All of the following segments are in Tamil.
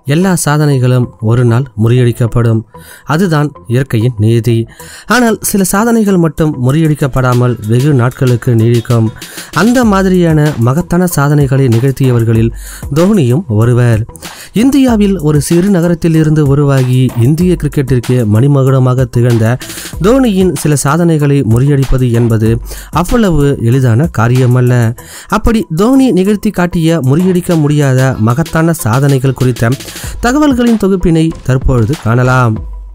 எல்லா சாதனைகளும் ஒரு நாள் முறியடிக்கப்படும் அதுதான் இயற்கையின் நீதி ஆனால் சில சாதனைகள் மட்டும் முறியடிக்கப்படாமல் வெகு நாட்களுக்கு நீடிக்கும் அந்த மாதிரியான மகத்தான சாதனைகளை நிகழ்த்தியவர்களில் தோனியும் ஒருவர் இந்தியாவில் ஒரு சிறு நகரத்தில் இருந்து உருவாகி இந்திய கிரிக்கெட்டிற்கு மணிமகுடமாக திகழ்ந்த தோனியின் சில சாதனைகளை முறியடிப்பது என்பது அவ்வளவு எளிதான காரியமல்ல அப்படி தோனி நிகழ்த்தி காட்டிய முறியடிக்க முடியாத மகத்தான சாதனைகள் குறித்த தகவல்களின் தொகுப்பினை தற்பொழுது காணலாம்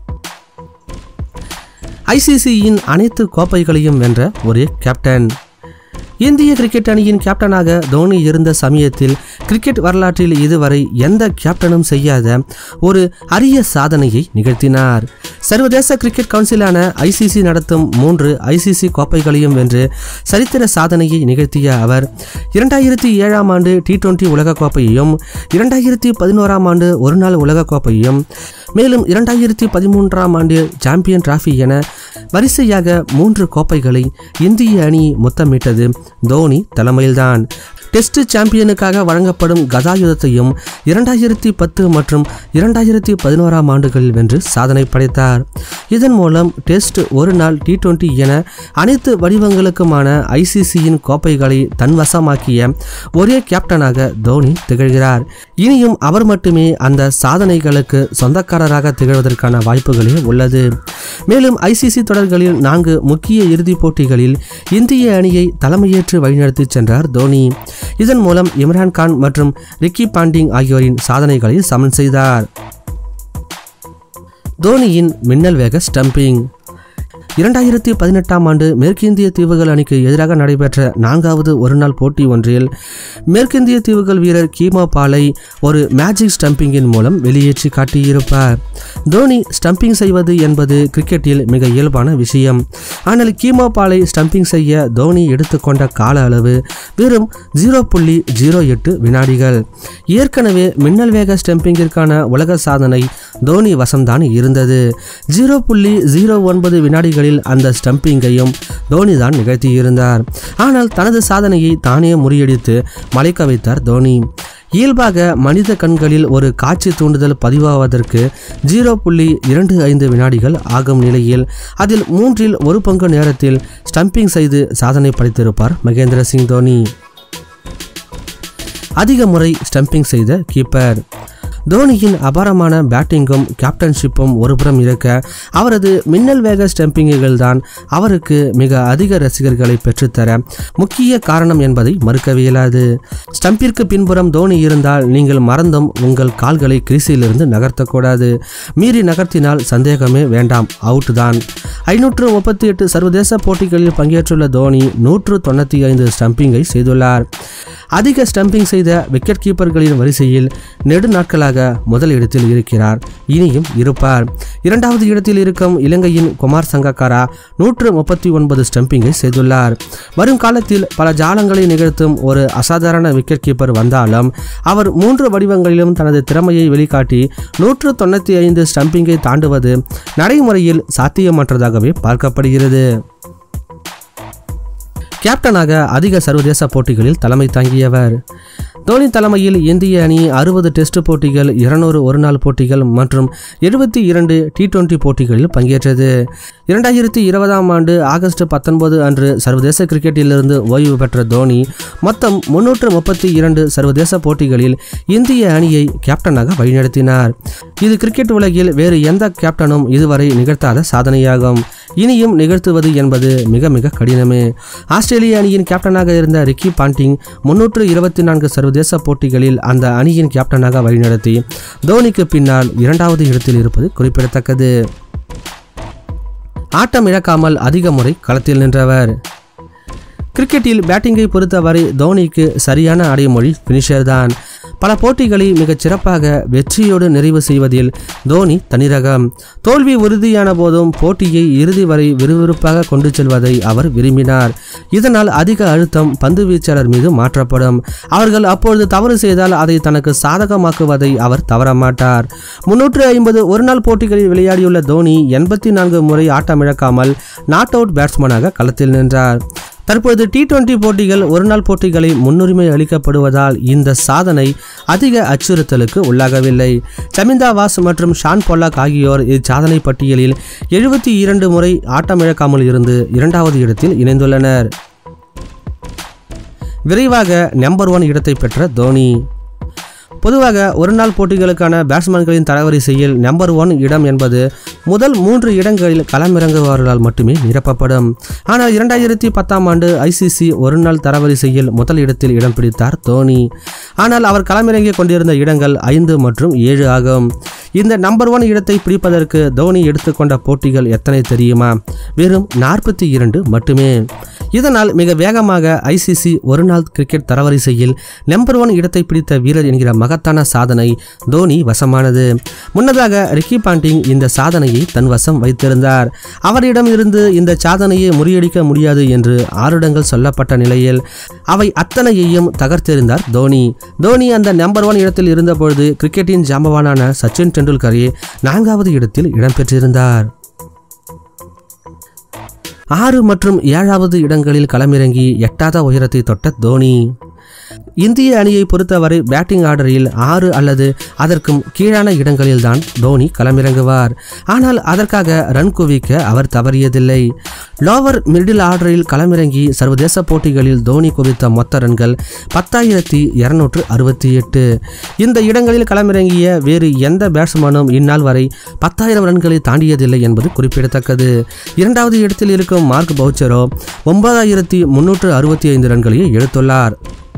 ஐசிசியின் அனைத்து கோப்பைகளையும் வென்ற ஒரே கேப்டன் இந்திய கிரிக்கெட் அணியின் கேப்டனாக தோனி இருந்த சமயத்தில் கிரிக்கெட் வரலாற்றில் இதுவரை எந்த கேப்டனும் செய்யாத ஒரு அரிய சாதனையை நிகழ்த்தினார் சர்வதேச கிரிக்கெட் கவுன்சிலான ஐசிசி நடத்தும் மூன்று ஐசிசி கோப்பைகளையும் வென்று சரித்திர சாதனையை நிகழ்த்திய அவர் இரண்டாயிரத்தி ஏழாம் ஆண்டு டி டுவெண்டி உலகக்கோப்பையையும் இரண்டாயிரத்தி பதினோராம் ஆண்டு ஒருநாள் உலகக்கோப்பையும் மேலும் இரண்டாயிரத்தி பதிமூன்றாம் ஆண்டு சாம்பியன் டிராஃபி என வரிசையாக மூன்று கோப்பைகளை இந்திய அணி முத்தமிட்டது தோனி தலைமையில்தான் டெஸ்ட் சாம்பியனுக்காக வழங்கப்படும் கதாயுதத்தையும் இரண்டாயிரத்தி பத்து மற்றும் இரண்டாயிரத்தி பதினோராம் ஆண்டுகளில் வென்று சாதனை படைத்தார் இதன் மூலம் டெஸ்ட் ஒரு நாள் டி டுவெண்டி என அனைத்து வடிவங்களுக்குமான ஐசிசியின் கோப்பைகளை தன்வசமாக்கிய ஒரே கேப்டனாக தோனி திகழ்கிறார் இனியும் அவர் மட்டுமே அந்த சாதனைகளுக்கு சொந்தக்காரராக திகழ்வதற்கான வாய்ப்புகளே உள்ளது மேலும் ஐசிசி தொடர்களில் நான்கு முக்கிய இறுதிப் போட்டிகளில் இந்திய அணியை தலைமையேற்று வழிநடத்தி சென்றார் தோனி இதன் மூலம் இம்ரான் கான் மற்றும் ரிக்கி பாண்டிங் ஆகியோரின் சாதனைகளை சமன் செய்தார் தோனியின் மின்னல் வேக ஸ்டம்பிங் இரண்டாயிரத்தி பதினெட்டாம் ஆண்டு மேற்கிந்திய தீவுகள் அணிக்கு எதிராக நடைபெற்ற நான்காவது ஒருநாள் போட்டி ஒன்றில் மேற்கிந்திய தீவுகள் வீரர் கீமா பாலை ஒரு மேஜிக் ஸ்டம்பிங்கின் மூலம் வெளியேற்றி காட்டியிருப்பார் தோனி ஸ்டம்பிங் செய்வது என்பது கிரிக்கெட்டில் மிக இயல்பான விஷயம் ஆனால் கீமா பாலை ஸ்டம்பிங் செய்ய தோனி எடுத்துக்கொண்ட கால அளவு வெறும் ஜீரோ புள்ளி ஜீரோ எட்டு வினாடிகள் ஏற்கனவே மின்னல் வேக ஸ்டம்பிங்கிற்கான உலக சாதனை தோனி வசம்தான் இருந்தது ஜீரோ புள்ளி ஜீரோ ஒன்பது வினாடிகளில் அந்த ஸ்டம்பிங்கையும் தோனி தான் நிகழ்த்தியிருந்தார் ஆனால் தனது சாதனையை தானே முறியடித்து மலைக்க வைத்தார் தோனி இயல்பாக மனித கண்களில் ஒரு காட்சி தூண்டுதல் பதிவாவதற்கு ஜீரோ புள்ளி இரண்டு ஐந்து வினாடிகள் ஆகும் நிலையில் அதில் மூன்றில் ஒரு பங்கு நேரத்தில் ஸ்டம்பிங் செய்து சாதனை படைத்திருப்பார் மகேந்திர சிங் தோனி அதிக முறை ஸ்டம்பிங் செய்த கீப்பர் தோனியின் அபாரமான பேட்டிங்கும் கேப்டன்ஷிப்பும் ஒருபுறம் இருக்க அவரது மின்னல் வேக ஸ்டம்பிங்குகள் தான் அவருக்கு மிக அதிக ரசிகர்களை பெற்றுத்தர முக்கிய காரணம் என்பதை மறுக்கவே இயலாது ஸ்டம்பிற்கு பின்புறம் தோனி இருந்தால் நீங்கள் மறந்தும் உங்கள் கால்களை கிரீஸிலிருந்து நகர்த்தக்கூடாது மீறி நகர்த்தினால் சந்தேகமே வேண்டாம் அவுட் தான் ஐநூற்று முப்பத்தி எட்டு சர்வதேச போட்டிகளில் பங்கேற்றுள்ள தோனி நூற்று தொண்ணூற்றி ஐந்து ஸ்டம்பிங்கை செய்துள்ளார் அதிக ஸ்டம்பிங் செய்த விக்கெட் கீப்பர்களின் வரிசையில் நெடு நாட்களாக முதல் இடத்தில் இருக்கிறார் இனியும் இருப்பார் இரண்டாவது இடத்தில் இருக்கும் இலங்கையின் குமார் சங்கக்காரா நூற்று முப்பத்தி ஒன்பது ஸ்டம்பிங்கை செய்துள்ளார் வரும் காலத்தில் பல ஜாலங்களை நிகழ்த்தும் ஒரு அசாதாரண விக்கெட் கீப்பர் வந்தாலும் அவர் மூன்று வடிவங்களிலும் தனது திறமையை வெளிக்காட்டி நூற்று தொண்ணூற்றி ஐந்து ஸ்டம்பிங்கை தாண்டுவது நடைமுறையில் சாத்தியமற்றதாகவே பார்க்கப்படுகிறது கேப்டனாக அதிக சர்வதேச போட்டிகளில் தலைமை தாங்கியவர் தோனி தலைமையில் இந்திய அணி அறுபது டெஸ்ட் போட்டிகள் இருநூறு ஒருநாள் போட்டிகள் மற்றும் எழுபத்தி இரண்டு டி டுவெண்டி போட்டிகளில் பங்கேற்றது இரண்டாயிரத்தி இருபதாம் ஆண்டு ஆகஸ்ட் பத்தொன்பது அன்று சர்வதேச கிரிக்கெட்டிலிருந்து ஓய்வு பெற்ற தோனி மொத்தம் முன்னூற்று முப்பத்தி இரண்டு சர்வதேச போட்டிகளில் இந்திய அணியை கேப்டனாக வழிநடத்தினார் இது கிரிக்கெட் உலகில் வேறு எந்த கேப்டனும் இதுவரை நிகழ்த்தாத சாதனையாகும் இனியும் நிகழ்த்துவது என்பது மிக மிக கடினமே ஆஸ்திரேலிய அணியின் கேப்டனாக இருந்த ரிக்கி பாண்டிங் முன்னூற்று இருபத்தி நான்கு சர்வதேச போட்டிகளில் அந்த அணியின் கேப்டனாக வழிநடத்தி தோனிக்கு பின்னால் இரண்டாவது இடத்தில் இருப்பது குறிப்பிடத்தக்கது ஆட்டம் இழக்காமல் அதிக முறை களத்தில் நின்றவர் கிரிக்கெட்டில் பேட்டிங்கை பொறுத்தவரை தோனிக்கு சரியான அடைமொழி ஃபினிஷர் தான் பல போட்டிகளை மிகச் சிறப்பாக வெற்றியோடு நிறைவு செய்வதில் தோனி தனிரகம் தோல்வி உறுதியான போதும் போட்டியை இறுதி வரை விறுவிறுப்பாக கொண்டு செல்வதை அவர் விரும்பினார் இதனால் அதிக அழுத்தம் பந்து வீச்சாளர் மீது மாற்றப்படும் அவர்கள் அப்பொழுது தவறு செய்தால் அதை தனக்கு சாதகமாக்குவதை அவர் தவறமாட்டார் முன்னூற்று ஐம்பது ஒருநாள் போட்டிகளில் விளையாடியுள்ள தோனி எண்பத்தி நான்கு முறை ஆட்டமிழக்காமல் நாட் அவுட் பேட்ஸ்மேனாக களத்தில் நின்றார் தற்போது டி டுவெண்டி போட்டிகள் ஒருநாள் போட்டிகளை முன்னுரிமை அளிக்கப்படுவதால் இந்த சாதனை அதிக அச்சுறுத்தலுக்கு உள்ளாகவில்லை சமிந்தா வாஸ் மற்றும் ஷான் பொல்லாக் ஆகியோர் இச்சாதனை பட்டியலில் எழுபத்தி இரண்டு முறை ஆட்டமிழக்காமல் இருந்து இரண்டாவது இடத்தில் இணைந்துள்ளனர் விரைவாக நம்பர் ஒன் இடத்தை பெற்ற தோனி பொதுவாக ஒருநாள் போட்டிகளுக்கான பேட்ஸ்மேன்களின் தரவரிசையில் நம்பர் ஒன் இடம் என்பது முதல் மூன்று இடங்களில் களமிறங்குபவர்களால் மட்டுமே நிரப்பப்படும் ஆனால் இரண்டாயிரத்தி பத்தாம் ஆண்டு ஐசிசி ஒருநாள் தரவரிசையில் முதல் இடத்தில் இடம் பிடித்தார் தோனி ஆனால் அவர் களமிறங்கிக் கொண்டிருந்த இடங்கள் ஐந்து மற்றும் ஏழு ஆகும் இந்த நம்பர் ஒன் இடத்தை பிடிப்பதற்கு தோனி எடுத்துக்கொண்ட போட்டிகள் எத்தனை தெரியுமா வெறும் நாற்பத்தி இரண்டு மட்டுமே இதனால் மிக வேகமாக ஐசிசி ஒருநாள் கிரிக்கெட் தரவரிசையில் நம்பர் ஒன் இடத்தை பிடித்த வீரர் என்கிற மகத்தான சாதனை தோனி வசமானது முன்னதாக ரிக்கி பாண்டிங் இந்த சாதனையை தன் வசம் வைத்திருந்தார் அவரிடம் இருந்து இந்த சாதனையை முறியடிக்க முடியாது என்று ஆறுடங்கள் சொல்லப்பட்ட நிலையில் அவை அத்தனையையும் தகர்த்தெறிந்தார் தோனி தோனி அந்த நம்பர் ஒன் இடத்தில் இருந்தபொழுது கிரிக்கெட்டின் ஜாம்பவானான சச்சின் டெண்டுல்கரே நான்காவது இடத்தில் இடம்பெற்றிருந்தார் ஆறு மற்றும் ஏழாவது இடங்களில் களமிறங்கி எட்டாத உயரத்தை தொட்ட தோனி இந்திய அணியை பொறுத்தவரை பேட்டிங் ஆர்டரில் ஆறு அல்லது அதற்கும் கீழான இடங்களில்தான் தோனி களமிறங்குவார் ஆனால் அதற்காக ரன் குவிக்க அவர் தவறியதில்லை லோவர் மிடில் ஆர்டரில் களமிறங்கி சர்வதேச போட்டிகளில் தோனி குவித்த மொத்த ரன்கள் பத்தாயிரத்தி இருநூற்று அறுபத்தி எட்டு இந்த இடங்களில் களமிறங்கிய வேறு எந்த பேட்ஸ்மேனும் இந்நாள் வரை பத்தாயிரம் ரன்களை தாண்டியதில்லை என்பது குறிப்பிடத்தக்கது இரண்டாவது இடத்தில் இருக்கும் மார்க் பவுச்சரோ ஒன்பதாயிரத்தி முன்னூற்று அறுபத்தி ஐந்து ரன்களை எடுத்துள்ளார்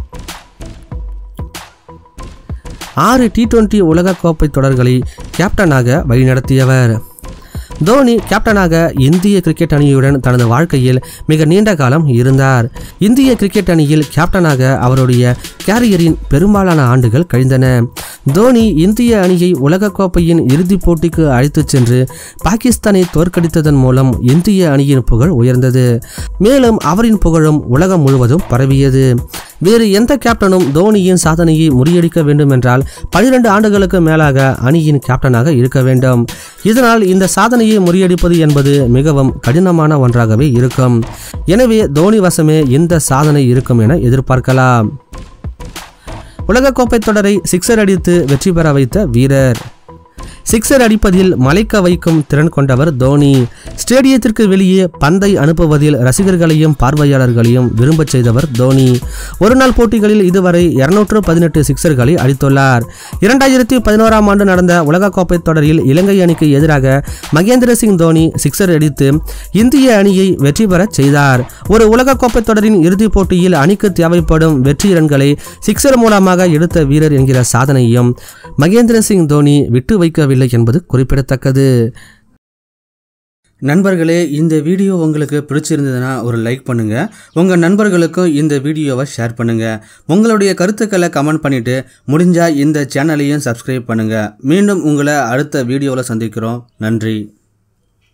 ஆறு டி டுவெண்டி உலகக்கோப்பை தொடர்களை கேப்டனாக வழிநடத்தியவர் தோனி கேப்டனாக இந்திய கிரிக்கெட் அணியுடன் தனது வாழ்க்கையில் மிக நீண்ட காலம் இருந்தார் இந்திய கிரிக்கெட் அணியில் கேப்டனாக அவருடைய கேரியரின் பெரும்பாலான ஆண்டுகள் கழிந்தன தோனி இந்திய அணியை உலகக்கோப்பையின் இறுதிப் போட்டிக்கு அழைத்துச் சென்று பாகிஸ்தானை தோற்கடித்ததன் மூலம் இந்திய அணியின் புகழ் உயர்ந்தது மேலும் அவரின் புகழும் உலகம் முழுவதும் பரவியது வேறு எந்த கேப்டனும் தோனியின் சாதனையை முறியடிக்க வேண்டும் என்றால் பனிரெண்டு ஆண்டுகளுக்கு மேலாக அணியின் கேப்டனாக இருக்க வேண்டும் இதனால் இந்த சாதனையை முறியடிப்பது என்பது மிகவும் கடினமான ஒன்றாகவே இருக்கும் எனவே தோனி வசமே இந்த சாதனை இருக்கும் என எதிர்பார்க்கலாம் உலகக்கோப்பை தொடரை சிக்ஸர் அடித்து வெற்றி பெற வைத்த வீரர் சிக்ஸர் அடிப்பதில் மலைக்க வைக்கும் திறன் கொண்டவர் தோனி ஸ்டேடியத்திற்கு வெளியே பந்தை அனுப்புவதில் ரசிகர்களையும் பார்வையாளர்களையும் விரும்பச் செய்தவர் தோனி ஒருநாள் போட்டிகளில் இதுவரை இருநூற்று பதினெட்டு சிக்ஸர்களை அடித்துள்ளார் இரண்டாயிரத்தி பதினோராம் ஆண்டு நடந்த உலகக்கோப்பை தொடரில் இலங்கை அணிக்கு எதிராக மகேந்திர சிங் தோனி சிக்ஸர் அடித்து இந்திய அணியை வெற்றி பெறச் செய்தார் ஒரு உலகக்கோப்பை தொடரின் இறுதிப் போட்டியில் அணிக்கு தேவைப்படும் வெற்றி ரன்களை சிக்ஸர் மூலமாக எடுத்த வீரர் என்கிற சாதனையும் மகேந்திர சிங் தோனி விட்டு வைக்கவில்லை என்பது குறிப்பிடத்தக்கது நண்பர்களே இந்த வீடியோ உங்களுக்கு பிடிச்சிருந்ததுன்னா ஒரு லைக் பண்ணுங்க உங்க நண்பர்களுக்கும் இந்த வீடியோவை ஷேர் பண்ணுங்க உங்களுடைய கருத்துக்களை கமெண்ட் பண்ணிட்டு முடிஞ்சா இந்த சேனலையும் சப்ஸ்கிரைப் பண்ணுங்க மீண்டும் உங்களை அடுத்த வீடியோவில் சந்திக்கிறோம் நன்றி